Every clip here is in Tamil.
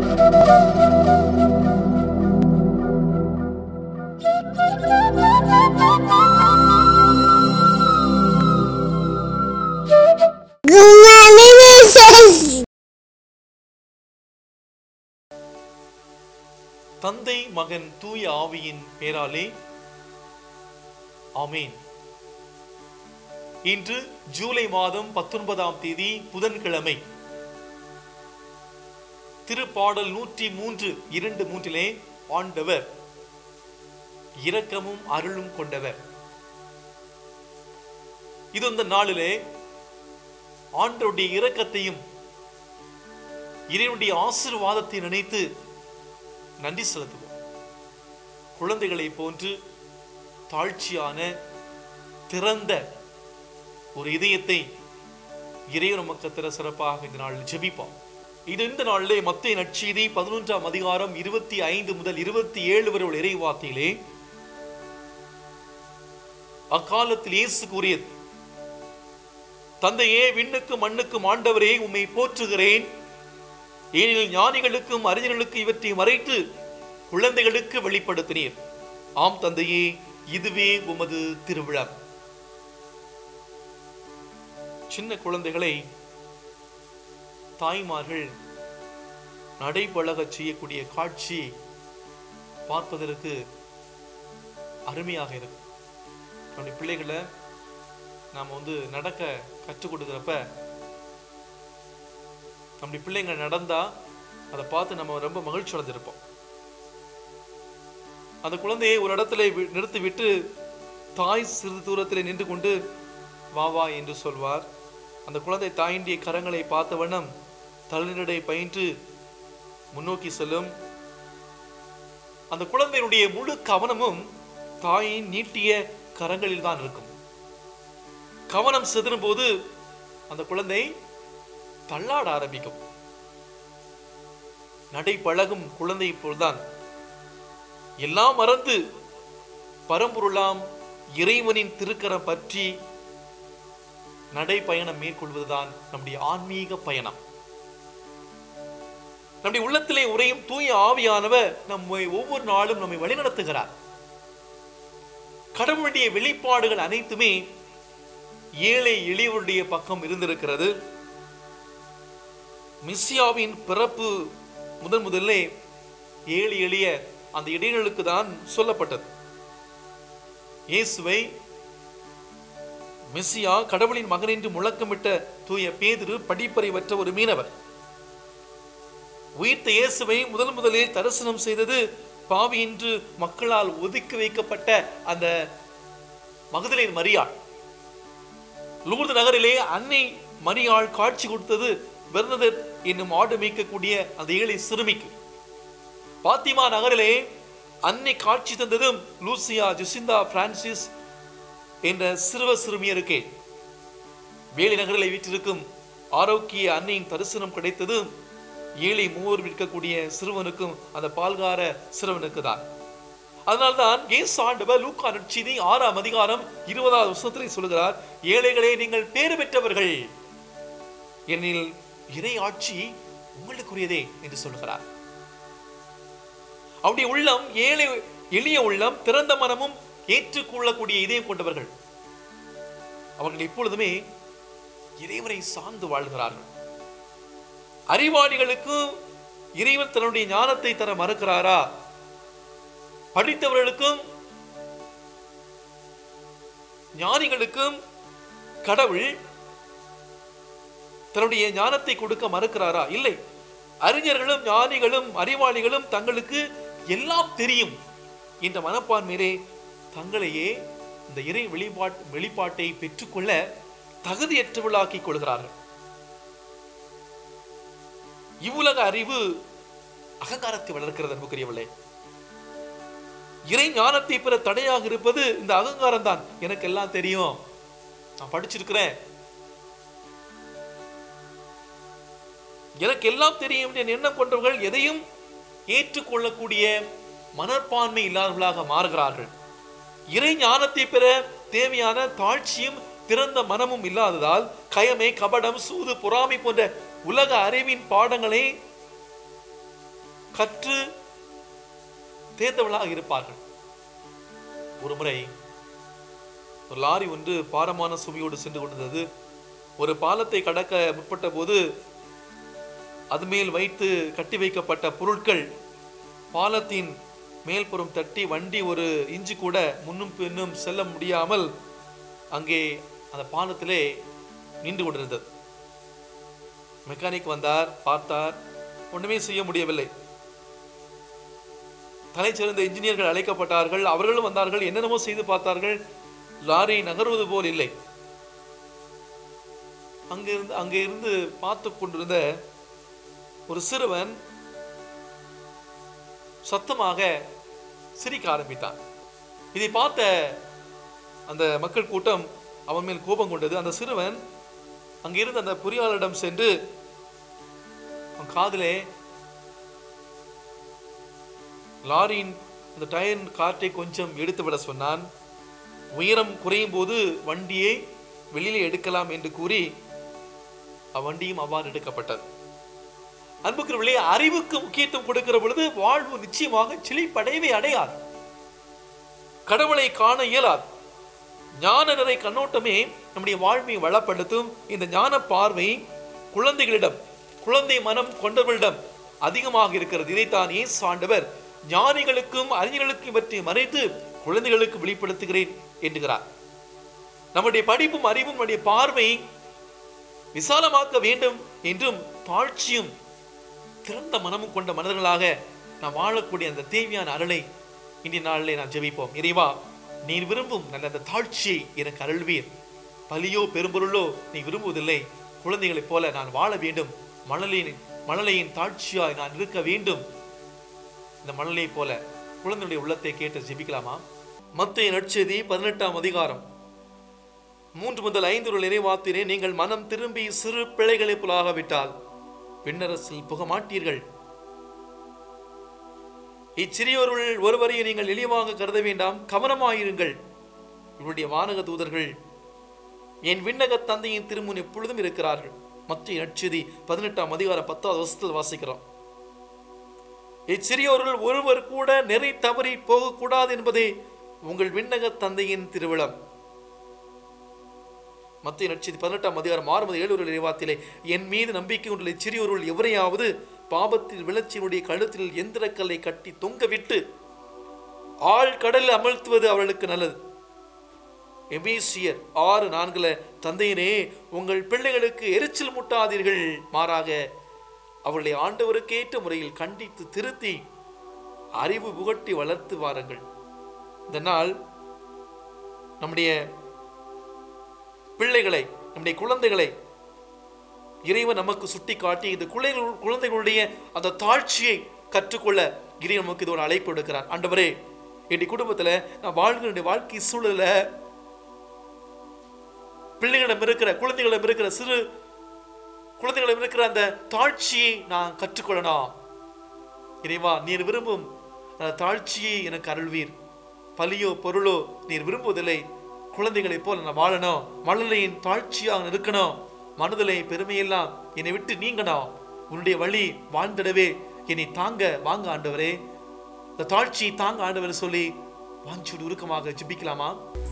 Good morning, Mrs. தந்தை மகன் தூய ஆவியின் பேராலே ஆமேன் இன்று ஜூலை மாதம் பத்தொன்பதாம் தேதி புதன்கிழமை திருப்பாடல் நூற்றி மூன்று இரண்டு மூன்றிலே ஆண்டவர் இரக்கமும் அருளும் கொண்டவர் இது இந்த நாளிலே ஆண்டவருடைய இரக்கத்தையும் இறைவனுடைய ஆசீர்வாதத்தை நினைத்து நன்றி செலுத்துவோம் குழந்தைகளை போன்று தாழ்ச்சியான திறந்த ஒரு இதயத்தை இறைவன் நமக்கு தர சிறப்பாக இந்த நாளில் ஜெபிப்போம் இது இந்த நாளிலே மத்திய நற்செய்தி பதினொன்றாம் அதிகாரம் இருபத்தி ஐந்து முதல் இருபத்தி ஏழு வரை உள்ள இறைவார்த்தையிலே அக்காலத்தில் இயேசு கூறியது தந்தையே விண்ணுக்கும் மண்ணுக்கும் ஆண்டவரே உம்மை போற்றுகிறேன் ஏனெனில் ஞானிகளுக்கும் அறிஞர்களுக்கும் இவற்றை மறைத்து குழந்தைகளுக்கு வெளிப்படுத்தினீர் ஆம் தந்தையே இதுவே உமது திருவிழா சின்ன குழந்தைகளை தாய்மார்கள் நடைபழகச் செய்யக்கூடிய காட்சி பார்ப்பதற்கு அருமையாக இருக்கும் நம்முடைய பிள்ளைகளை நாம் வந்து நடக்க கற்றுக் கொடுக்குறப்ப நம்முடைய பிள்ளைங்க நடந்தா அதை பார்த்து நம்ம ரொம்ப மகிழ்ச்சி அடைஞ்சிருப்போம் அந்த குழந்தையை ஒரு இடத்துல வி- நிறுத்தி விட்டு தாய் சிறிது தூரத்தில் நின்று கொண்டு வா வா என்று சொல்வார் அந்த குழந்தை தாயின்றிய கரங்களை பார்த்த வண்ணம் தலைநடை பயின்று முன்னோக்கி செல்லும் அந்த குழந்தையினுடைய முழு கவனமும் தாயின் நீட்டிய கரங்களில் தான் இருக்கும் கவனம் சிதறும் போது அந்த குழந்தை தள்ளாட ஆரம்பிக்கும் நடை பழகும் குழந்தை போல்தான் எல்லாம் மறந்து பரம்பொருளாம் இறைவனின் திருக்கரம் பற்றி நடைப்பயணம் மேற்கொள்வதுதான் நம்முடைய ஆன்மீக பயணம் நம்முடைய உள்ளத்திலே உரையும் தூய ஆவியானவர் நம்மை ஒவ்வொரு நாளும் நம்மை வழிநடத்துகிறார் கடவுளுடைய வெளிப்பாடுகள் அனைத்துமே ஏழை எளியவருடைய பக்கம் இருந்திருக்கிறது மிஸ்ஸியாவின் பிறப்பு முதன் முதல்லே ஏழை எளிய அந்த இடைநிலுக்கு தான் சொல்லப்பட்டது இயேசுவை மெஸ்ஸியா கடவுளின் மகன் என்று முழக்கமிட்ட தூய பேதுரு படிப்பறிவற்ற ஒரு மீனவர் உயிர்த்த இயேசுவை முதல் முதலில் தரிசனம் செய்தது பாவி என்று மக்களால் ஒதுக்கி வைக்கப்பட்ட அந்த மகதலேன் மரியாள் லூர்து நகரிலே அன்னை மரியாள் காட்சி கொடுத்தது பெர்னதர் என்னும் ஆடு மேய்க்கக்கூடிய அந்த ஏழை சிறுமிக்கு பாத்திமா நகரிலே அன்னை காட்சி தந்ததும் லூசியா ஜுசிந்தா பிரான்சிஸ் என்ற சிறுவ சிறுமியருக்கே வேலி நகரிலே வீற்றிருக்கும் ஆரோக்கிய அன்னையின் தரிசனம் கிடைத்ததும் ஏழை மூவர் விற்கக்கூடிய சிறுவனுக்கும் அந்த பால்கார சிறுவனுக்கு தான் அதனால்தான் இயேசு ஆண்டவர் லூக்கா நற்செய்தி ஆறாம் அதிகாரம் இருபதாவது வருஷத்திலே சொல்கிறார் ஏழைகளே நீங்கள் பேறு பெற்றவர்கள் எனில் இறை ஆட்சி உங்களுக்குரியதே என்று சொல்கிறார் அவருடைய உள்ளம் ஏழை எளிய உள்ளம் திறந்த மனமும் ஏற்றுக்கொள்ளக்கூடிய இதயம் கொண்டவர்கள் அவர்கள் எப்பொழுதுமே இறைவனை சார்ந்து வாழ்கிறார்கள் அறிவாளிகளுக்கு இறைவன் தன்னுடைய ஞானத்தை தர மறுக்கிறாரா படித்தவர்களுக்கும் ஞானிகளுக்கும் கடவுள் தன்னுடைய ஞானத்தை கொடுக்க மறுக்கிறாரா இல்லை அறிஞர்களும் ஞானிகளும் அறிவாளிகளும் தங்களுக்கு எல்லாம் தெரியும் என்ற மனப்பான்மையிலே தங்களையே இந்த இறை வெளிப்பாட் வெளிப்பாட்டை பெற்றுக்கொள்ள தகுதியற்றவர்களாக்கிக் கொள்கிறார்கள் இவ்வுலக அறிவு அகங்காரத்தை வளர்க்கிறது அன்புக்குரியவளே இறை ஞானத்தை பெற தடையாக இருப்பது இந்த அகங்காரம் தான் எனக்கு எல்லாம் தெரியும் நான் படிச்சிருக்கிறேன் எனக்கு எல்லாம் தெரியும் என்ற எண்ணம் கொண்டவர்கள் எதையும் ஏற்றுக்கொள்ளக்கூடிய மனப்பான்மை இல்லாதவர்களாக மாறுகிறார்கள் இறை ஞானத்தை பெற தேவையான தாழ்ச்சியும் திறந்த மனமும் இல்லாததால் கயமை கபடம் சூது பொறாமை போன்ற உலக அறிவின் பாடங்களை கற்று தேர்ந்தவர்களாக இருப்பார்கள் ஒரு முறை ஒரு லாரி ஒன்று பாரமான சுமையோடு சென்று கொண்டிருந்தது ஒரு பாலத்தை கடக்க முற்பட்ட போது அது மேல் வைத்து கட்டி வைக்கப்பட்ட பொருட்கள் பாலத்தின் மேல்புறம் தட்டி வண்டி ஒரு இஞ்சி கூட முன்னும் பின்னும் செல்ல முடியாமல் அங்கே அந்த பாலத்திலே நின்று கொண்டிருந்தது மெக்கானிக் வந்தார் பார்த்தார் ஒண்ணுமே செய்ய முடியவில்லை தலை சிறந்த இன்ஜினியர்கள் அழைக்கப்பட்டார்கள் அவர்களும் வந்தார்கள் என்னென்னமோ செய்து பார்த்தார்கள் லாரி நகர்வது போல் இல்லை அங்கிருந்து அங்கே இருந்து பார்த்து கொண்டிருந்த ஒரு சிறுவன் சத்தமாக சிரிக்க ஆரம்பித்தான் இதை பார்த்த அந்த மக்கள் கூட்டம் அவன் மேல் கோபம் கொண்டது அந்த சிறுவன் அங்கிருந்து அந்த பொறியாளரிடம் சென்று அவன் காதிலே லாரியின் அந்த டயர் காற்றை கொஞ்சம் எடுத்து விட சொன்னான் உயரம் குறையும் போது வண்டியை வெளியிலே எடுக்கலாம் என்று கூறி அவ்வண்டியும் அவ்வாறு எடுக்கப்பட்டது அன்புக்குரியவர்களே அறிவுக்கு முக்கியத்துவம் கொடுக்கிற பொழுது வாழ்வு நிச்சயமாக செழிப்படையவே அடையாது கடவுளை காண இயலாது ஞான நிறை கண்ணோட்டமே நம்முடைய வாழ்வை வளப்படுத்தும் இந்த ஞான பார்வை குழந்தைகளிடம் குழந்தை மனம் கொண்டவர்களிடம் அதிகமாக இருக்கிறது இதைத்தான் இயேசு ஆண்டவர் ஞானிகளுக்கும் அறிஞர்களுக்கும் இவற்றை மறைத்து குழந்தைகளுக்கு வெளிப்படுத்துகிறேன் என்கிறார் நம்முடைய படிப்பும் அறிவும் நம்முடைய பார்வை விசாலமாக்க வேண்டும் என்றும் தாழ்ச்சியும் திறந்த மனமும் கொண்ட மனிதர்களாக நாம் வாழக்கூடிய அந்த தேவையான அருளை இன்றைய நாளிலே நாம் ஜெபிப்போம் இறைவா நீர் விரும்பும் நல்ல அந்த தாழ்ச்சியை எனக்கு அருள்வீர் பலியோ பெரும்பொருளோ நீ விரும்புவதில்லை குழந்தைகளைப் போல நான் வாழ வேண்டும் மணலின் மணலையின் தாழ்ச்சியாய் நான் இருக்க வேண்டும் இந்த மணலை போல குழந்தையுடைய உள்ளத்தை கேட்டு ஜெபிக்கலாமா மத்திய நற்செய்தி பதினெட்டாம் அதிகாரம் மூன்று முதல் ஐந்து ஒரு நிறைவாத்திரே நீங்கள் மனம் திரும்பி சிறு பிள்ளைகளை புலாகவிட்டால் பின்னரசில் புக மாட்டீர்கள் இச்சிறியோருள் ஒருவரை நீங்கள் இழிவாக கருத வேண்டாம் கவனமாயிருங்கள் இவருடைய வானக தூதர்கள் என் விண்ணக தந்தையின் திருமுன் எப்பொழுதும் இருக்கிறார்கள் மத்திய நற்செய்தி பதினெட்டாம் அதிகாரம் பத்தாவது வருஷத்தில் வாசிக்கிறோம் இச்சிறியோருள் ஒருவர் கூட நெறி தவறி போகக்கூடாது என்பதே உங்கள் விண்ணக தந்தையின் திருவிழம் மத்திய நட்சத்திர பதினெட்டாம் அதிகாரம் ஆறு முதல் ஏழு ஒரு நிறைவாத்திலே என் மீது நம்பிக்கை கொண்டுள்ள சிறியோருள் எவரையாவது பாபத்தில் விளச்சியினுடைய கழுத்தில் எந்திரக்கல்லை கட்டி தொங்கவிட்டு ஆழ் கடலில் அமழ்த்துவது அவர்களுக்கு நல்லது எபேசியர் ஆறு நான்குல தந்தையனே உங்கள் பிள்ளைகளுக்கு எரிச்சல் முட்டாதீர்கள் மாறாக அவர்களை ஆண்டவருக்கு ஏற்ற முறையில் கண்டித்து திருத்தி அறிவு புகட்டி வளர்த்து வாருங்கள் இந்த நாள் நம்முடைய பிள்ளைகளை நம்முடைய குழந்தைகளை இறைவன் நமக்கு சுட்டி காட்டி இந்த குழந்தைகள் குழந்தைகளுடைய அந்த தாழ்ச்சியை கற்றுக்கொள்ள இறைவன் நமக்கு இது ஒரு அழைப்பு எடுக்கிறார் ஆண்டவரே என்னுடைய குடும்பத்துல நான் வாழ்கிற என்னுடைய வாழ்க்கை சூழல பிள்ளைகளிடம் இருக்கிற குழந்தைகளிடம் இருக்கிற சிறு குழந்தைகளிடம் இருக்கிற அந்த தாழ்ச்சியை நான் கற்றுக்கொள்ளணும் இறைவா நீர் விரும்பும் அந்த தாழ்ச்சியை எனக்கு அருள்வீர் பலியோ பொருளோ நீர் விரும்புவதில்லை குழந்தைகளைப் போல நான் வாழணும் மழலையின் தாழ்ச்சியாக இருக்கணும் மனதிலே பெருமையெல்லாம் என்னை விட்டு நீங்கணும் உன்னுடைய வழி வாழ்ந்திடவே என்னை தாங்க வாங்க ஆண்டவரே இந்த தாழ்ச்சி தாங்க ஆண்டவர் சொல்லி வாஞ்சியோடு உருக்கமாக ஜெபிக்கலாமா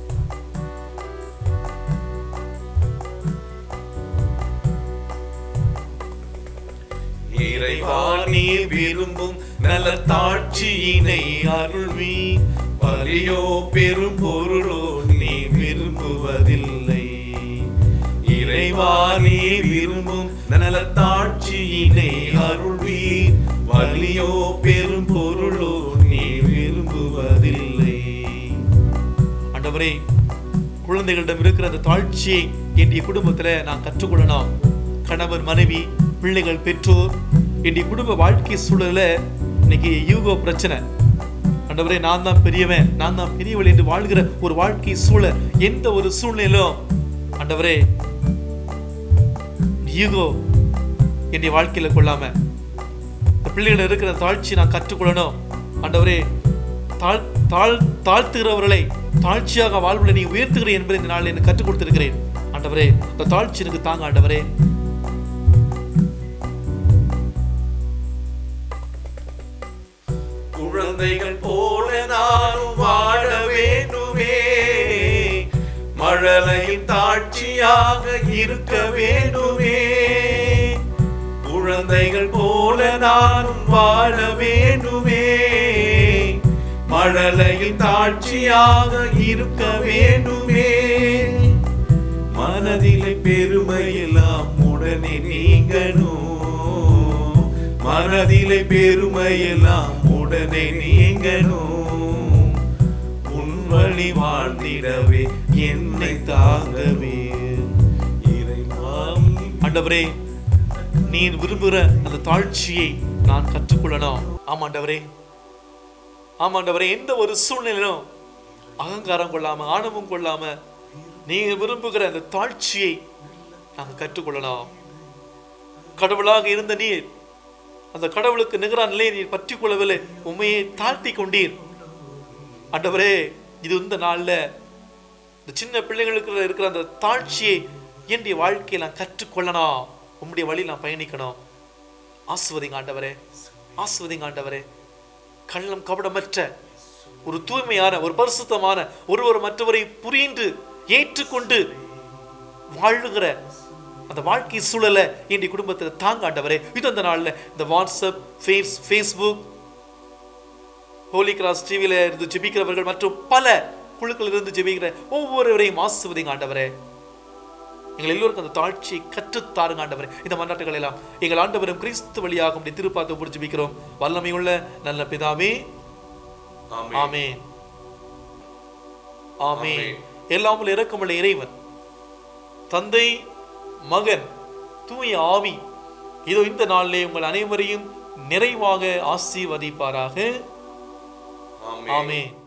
இறைவா நீ விரும்பும் நல்ல தாட்சியினை அருள்வி பலியோ பெரும் பொருளோ நீ விரும்புவதில்லை இறைவா நீ விரும்பும் நல்ல தாட்சியினை அருள்வி வலியோ பெரும் பொருளோ நீ விரும்புவதில்லை ஆண்டவரே குழந்தைகளிடம் இருக்கிற அந்த தாழ்ச்சியை என்னுடைய குடும்பத்துல நான் கற்றுக்கொள்ளணும் கணவர் மனைவி பிள்ளைகள் பெற்றோர் என்னுடைய குடும்ப வாழ்க்கை சூழல்ல இன்னைக்கு யூகோ பிரச்சனை ஆண்டவரே நான் தான் பெரியவன் நான் தான் பெரியவள் என்று வாழ்கிற ஒரு வாழ்க்கை சூழல் எந்த ஒரு சூழ்நிலையிலும் ஆண்டவரே யூகோ என்னுடைய வாழ்க்கையில கொள்ளாம இந்த பிள்ளைகள் இருக்கிற தாழ்ச்சி நான் கற்றுக்கொள்ளணும் ஆண்டவரே தாழ் தாழ் தாழ்த்துகிறவர்களை தாழ்ச்சியாக வாழ்வுல நீ உயர்த்துகிறேன் என்பதை இந்த நாளில் எனக்கு கற்றுக் கொடுத்திருக்கிறேன் ஆண்டவரே இந்த தாழ்ச்சி எனக்கு தாங்க ஆண்டவரே குழந்தைகள் போல நானும் வாழ வேண்டுமே மழலையின் தாட்சியாக இருக்க வேண்டுமே குழந்தைகள் போல நானும் வாழ வேண்டுமே மழலையின் தாட்சியாக இருக்க வேண்டுமே மனதிலே பெருமையெல்லாம் உடனே நீங்கணும் மனதிலே பெருமையெல்லாம் உடனே நீங்கணும் உன் வழி வாழ்ந்திடவே என்னை தாங்கவே இறைவாம் ஆண்டவரே நீர் விரும்புகிற அந்த தாழ்ச்சியை நான் கற்றுக்கொள்ளணும் ஆமாண்டவரே ஆமாண்டவரே எந்த ஒரு சூழ்நிலையிலும் அகங்காரம் கொள்ளாம ஆணவம் கொள்ளாம நீங்க விரும்புகிற அந்த தாழ்ச்சியை நாங்கள் கற்றுக்கொள்ளலாம் கடவுளாக இருந்த நீர் அந்த கடவுளுக்கு நிகரான நிலையை நீர் பற்றி கொள்ளவில்லை உண்மையை தாழ்த்தி கொண்டீர் ஆண்டவரே இது இந்த நாள்ல இந்த சின்ன பிள்ளைகளுக்கு இருக்கிற அந்த தாழ்ச்சியை என்னுடைய வாழ்க்கையை நான் கற்றுக்கொள்ளணும் உம்முடைய வழியில் நான் பயணிக்கணும் ஆசுவதிங்க ஆண்டவரே ஆசுவதிங்க ஆண்டவரே கள்ளம் கபடமற்ற ஒரு தூய்மையான ஒரு பரிசுத்தமான ஒருவர் மற்றவரை புரிந்து ஏற்றுக்கொண்டு வாழுகிற அந்த வாழ்க்கை சூழலை இன்றைய குடும்பத்தில் தாங்க ஆண்டவரே இது அந்த நாளில் இந்த WhatsApp face Facebook Holy Cross டிவியில் இருந்து ஜெபிக்கிறவர்கள் மற்றும் பல குழுக்கள் இருந்து ஜெபிக்கிற ஒவ்வொருவரையும் ஆசுவதிங்க ஆண்டவரே எங்கள் எல்லோருக்கும் அந்த தாழ்ச்சியை கற்றுத்தாருங்க ஆண்டவரே இந்த மன்னாட்டுகள் எல்லாம் எங்கள் ஆண்டவரும் கிறிஸ்து வழியாக உடைய திருப்பாத்தை பிடிச்சி ஜெபிக்கிறோம் வல்லமையுள்ள நல்ல பிதாவே ஆமென். ஆமென் ஆமென் ஆமென். எல்லாமல் இறக்கமுள்ள இறைவன் தந்தை மகன் தூய ஆவி இதோ இந்த நாளிலே உங்கள் அனைவரையும் நிறைவாக ஆசீர்வதிப்பாராக ஆமென் ஆமென்